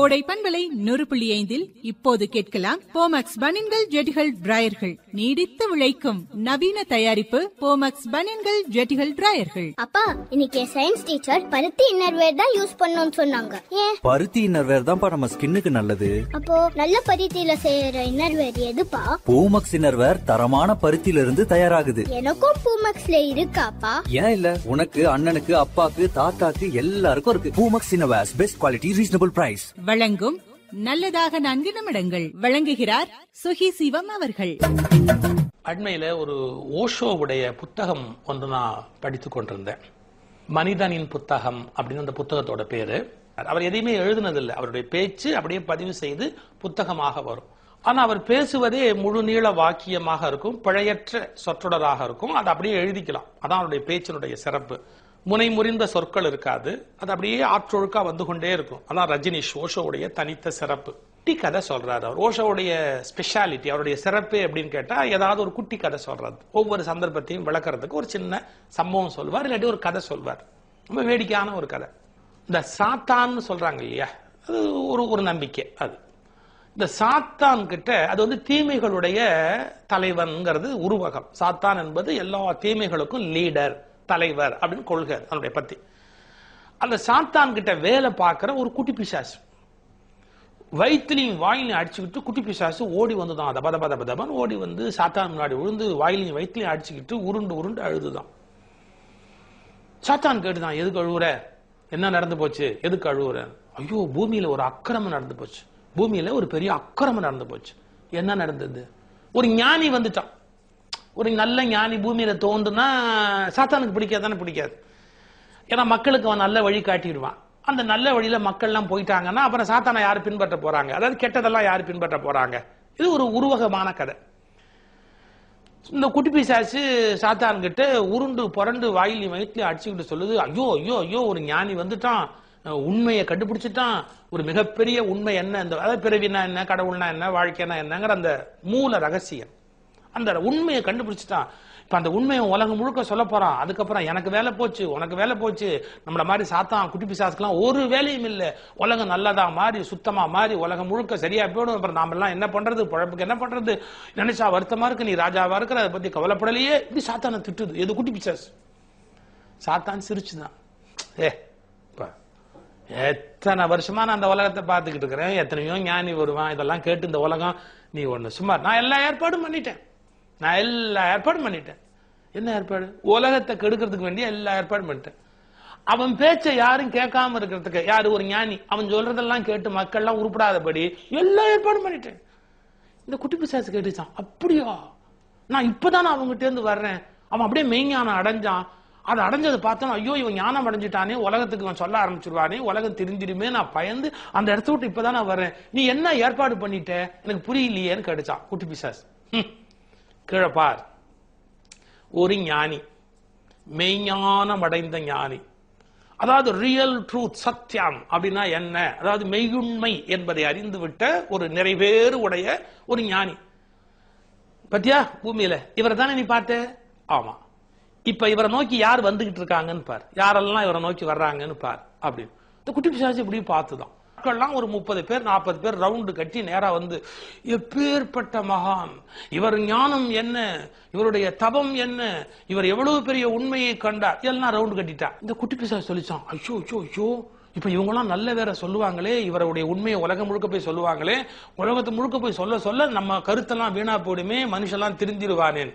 கோடை பண்பலை நூறு புள்ளி ஐந்தில் இப்போது கேட்கலாம் போமக்ஸ் பனின்கள் ஜெட்டிகள் டிராயர்கள் நீடித்து உழைக்கும் நவீன தயாரிப்பு போமக்ஸ் பனின்கள் ஜெட்டிகள் டிராயர்கள் அப்பா இன்னைக்கு சயின்ஸ் டீச்சர் பருத்தி இன்னர்வேர் தான் யூஸ் பண்ணணும்னு சொன்னாங்க ஏன் பருத்தி இன்னர்வேர் தான்ப்பா நம்ம ஸ்கின்னுக்கு நல்லது அப்போ நல்ல பருத்தியில செய்யற இன்னர்வேர் எதுப்பா பூமக்ஸ் இன்னர்வேர் தரமான பருத்தியில இருந்து தயாராகுது எனக்கும் பூமக்ஸ்ல இருக்காப்பா ஏன் இல்ல உனக்கு அண்ணனுக்கு அப்பாக்கு தாத்தாக்கு எல்லாருக்கும் இருக்கு Poomex innerwears best quality reasonable price வழங்கும் நல்லதாக நான்கு நிமிடங்கள் வழங்குகிறார் சுகி சிவம் அவர்கள் அண்மையில ஒரு ஓஷோவுடைய புத்தகம் ஒன்று நான் படித்து கொண்டிருந்தேன் மனிதனின் புத்தகம் அப்படின்னு அந்த புத்தகத்தோட பேரு அவர் எதையுமே எழுதுனதில்லை அவருடைய பேச்சு அப்படியே பதிவு செய்து புத்தகமாக வரும் ஆனா அவர் பேசுவதே முழு நீள வாக்கியமாக இருக்கும் பிழையற்ற சொற்றொடராக இருக்கும் அதை அப்படியே எழுதிக்கலாம் அதான் அவருடைய பேச்சினுடைய சிறப்பு முனை முறிந்த சொற்கள் இருக்காது அது அப்படியே ஆற்றொழுக்கா வந்து கொண்டே இருக்கும் அதான் ரஜினிஷ் ஓஷோவுடைய தனித்த சிறப்பு குட்டி கதை சொல்றாரு அவர் ஓஷோவுடைய ஸ்பெஷாலிட்டி அவருடைய சிறப்பு அப்படின்னு கேட்டா ஏதாவது ஒரு குட்டி கதை சொல்றது ஒவ்வொரு சந்தர்ப்பத்தையும் விளக்குறதுக்கு ஒரு சின்ன சம்பவம் சொல்வார் இல்லாட்டி ஒரு கதை சொல்வார் ரொம்ப வேடிக்கையான ஒரு கதை இந்த சாத்தான்னு சொல்றாங்க இல்லையா அது ஒரு ஒரு நம்பிக்கை அது இந்த சாத்தான் கிட்ட அது வந்து தீமைகளுடைய தலைவன்ங்கிறது உருவகம் சாத்தான் என்பது எல்லா தீமைகளுக்கும் லீடர் தலைவர் அப்படின்னு கொள்கை அதனுடைய பத்தி அந்த சாத்தான் கிட்ட வேலை பார்க்கிற ஒரு குட்டி பிசாசு வயிற்றுலையும் வாயிலையும் அடிச்சுக்கிட்டு குட்டி பிசாசு ஓடி வந்துதான் தப தப தப தபன்னு ஓடி வந்து சாத்தான் முன்னாடி விழுந்து வாயிலையும் வயிற்றுலையும் அடிச்சுக்கிட்டு உருண்டு உருண்டு அழுதுதான் சாத்தான் கேட்டுதான் எதுக்கு அழுவுற என்ன நடந்து போச்சு எதுக்கு அழுவுற ஐயோ பூமியில ஒரு அக்கிரமம் நடந்து போச்சு பூமியில ஒரு பெரிய அக்கிரமம் நடந்து போச்சு என்ன நடந்தது ஒரு ஞானி வந்துட்டான் ஒரு நல்ல ஞானி பூமியில தோன்றுனா சாத்தானுக்கு பிடிக்காதானே பிடிக்காது ஏன்னா மக்களுக்கு அவன் நல்ல வழி காட்டிடுவான் அந்த நல்ல வழியில மக்கள்லாம் போயிட்டாங்கன்னா அப்புறம் சாத்தானை யாரு பின்பற்ற போறாங்க அதாவது கெட்டதெல்லாம் யாரு பின்பற்ற போறாங்க இது ஒரு உருவகமான கதை இந்த குட்டி பிசாசு சாத்தான் கிட்ட உருண்டு புரண்டு வாயிலையும் வயிற்றுல அடிச்சுக்கிட்டு சொல்லுது ஐயோ ஐயோ ஐயோ ஒரு ஞானி வந்துட்டான் அஹ் உண்மையை கண்டுபிடிச்சிட்டான் ஒரு மிகப்பெரிய உண்மை என்ன இந்த அதாவது பிறவினா என்ன கடவுள்னா என்ன வாழ்க்கைனா என்னங்கிற அந்த மூல ரகசியம் அந்த உண்மையை கண்டுபிடிச்சிட்டான் இப்ப அந்த உண்மையை உலகம் முழுக்க சொல்ல போறான் அதுக்கப்புறம் எனக்கு வேலை போச்சு உனக்கு வேலை போச்சு நம்மள மாதிரி சாத்தான் குட்டி பிசாசுக்கெல்லாம் ஒரு வேலையும் இல்ல உலகம் நல்லதா மாறி சுத்தமா மாறி உலகம் முழுக்க சரியா போயிடும் அப்புறம் நாம எல்லாம் என்ன பண்றது பழப்புக்கு என்ன பண்றது நினைச்சா வருத்தமா இருக்கு நீ ராஜாவா இருக்கிற அதை பத்தி கவலைப்படலையே இப்படி சாத்தானை திட்டுது எது குட்டி பிசாசு சாத்தான் சிரிச்சுதான் ஏ இப்ப எத்தனை வருஷமா நான் அந்த உலகத்தை பார்த்துக்கிட்டு இருக்கிறேன் எத்தனையோ ஞானி வருவான் இதெல்லாம் கேட்டு இந்த உலகம் நீ ஒண்ணு சும்மா நான் எல்லா ஏற்பாடும் பண்ணிட்டேன் நான் எல்லா ஏற்பாடும் பண்ணிட்டேன் என்ன ஏற்பாடு உலகத்தை கெடுக்கிறதுக்கு வேண்டிய எல்லா ஏற்பாடும் பண்ணிட்டேன் அவன் பேச்சை யாரும் கேட்காம இருக்கிறதுக்கு யாரு ஒரு ஞானி அவன் சொல்றதெல்லாம் கேட்டு மக்கள்லாம் உருப்படாதபடி எல்லா ஏற்பாடும் பண்ணிட்டேன் இந்த குட்டி பிசாசு கேட்டுச்சான் அப்படியா நான் இப்பதான் அவங்ககிட்ட இருந்து வர்றேன் அவன் அப்படியே மெய்ஞானம் அடைஞ்சான் அதை அடைஞ்சதை பார்த்தோம் ஐயோ இவன் ஞானம் அடைஞ்சிட்டானே உலகத்துக்கு அவன் சொல்ல ஆரம்பிச்சிருவானே உலகம் தெரிஞ்சிருமே நான் பயந்து அந்த இடத்த விட்டு இப்பதான் நான் வர்றேன் நீ என்ன ஏற்பாடு பண்ணிட்ட எனக்கு புரியலையேன்னு கேட்டுச்சான் குட்டி பிசாஸ் ஹம். கீழே பார் ஒரு ஞானி மெய்ஞானம் அடைந்த ஞானி அதாவது ரியல் ட்ரூத் சத்தியம் அப்படின்னா என்ன அதாவது மெய்யுண்மை என்பதை அறிந்துவிட்ட ஒரு நிறைவேறு உடைய ஒரு ஞானி பத்தியா பூமியில இவரை தானே நீ பார்த்த ஆமா இப்ப இவரை நோக்கி யார் வந்துகிட்டு இருக்காங்கன்னு பார் யாரெல்லாம் இவரை நோக்கி வர்றாங்கன்னு பார் அப்படின்னு இந்த குட்டி பிசாசு இப்படி பார்த்துதான் மக்கள்லாம் ஒரு முப்பது பேர் நாற்பது பேர் ரவுண்டு கட்டி நேரா வந்து எப்பேற்பட்ட மகான் இவர் ஞானம் என்ன இவருடைய தபம் என்ன இவர் எவ்வளவு பெரிய உண்மையை கண்டார் எல்லாம் ரவுண்டு கட்டிட்டா இந்த குட்டி பிசாசு சொல்லிச்சான் ஐயோ ஐயோ ஐயோ இப்ப இவங்கெல்லாம் நல்ல வேற சொல்லுவாங்களே இவருடைய உண்மையை உலகம் முழுக்க போய் சொல்லுவாங்களே உலகத்து முழுக்க போய் சொல்ல சொல்ல நம்ம கருத்தெல்லாம் வீணா போயிடுமே மனுஷெல்லாம் திருந்திருவானேன்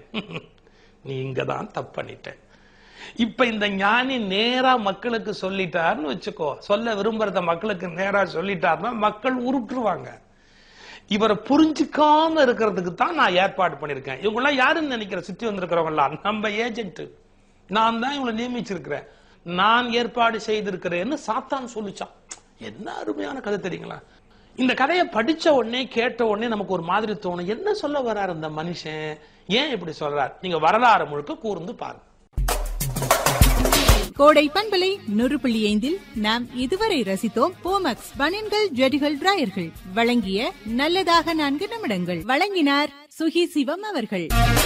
நீ இங்கதான் தப்பு பண்ணிட்ட இப்ப இந்த ஞானி நேரா மக்களுக்கு சொல்லிட்டாருன்னு வச்சுக்கோ சொல்ல விரும்புறத மக்களுக்கு நேரா சொல்லிட்டாருன்னா மக்கள் உருட்டுருவாங்க இவரை புரிஞ்சுக்காம இருக்கிறதுக்கு தான் நான் ஏற்பாடு பண்ணிருக்கேன் இவங்க எல்லாம் யாருன்னு நினைக்கிற சுத்தி வந்திருக்கிறவங்க எல்லாம் நம்ம ஏஜென்ட் நான் தான் இவங்களை நியமிச்சிருக்கிறேன் நான் ஏற்பாடு செய்திருக்கிறேன்னு சாத்தான் சொல்லிச்சான் என்ன அருமையான கதை தெரியுங்களா இந்த கதையை படிச்ச உடனே கேட்ட உடனே நமக்கு ஒரு மாதிரி தோணும் என்ன சொல்ல வர்றாரு இந்த மனுஷன் ஏன் இப்படி சொல்றார் நீங்க வரலாறு முழுக்க கூர்ந்து பாருங்க கோடை பண்பலை நூறு புள்ளி ஐந்தில் நாம் இதுவரை ரசித்தோம் போமக்ஸ் பனின்கள் ஜெட்டிகள் டிராயர்கள் வழங்கிய நல்லதாக நான்கு நிமிடங்கள் வழங்கினார் சுகி சிவம் அவர்கள்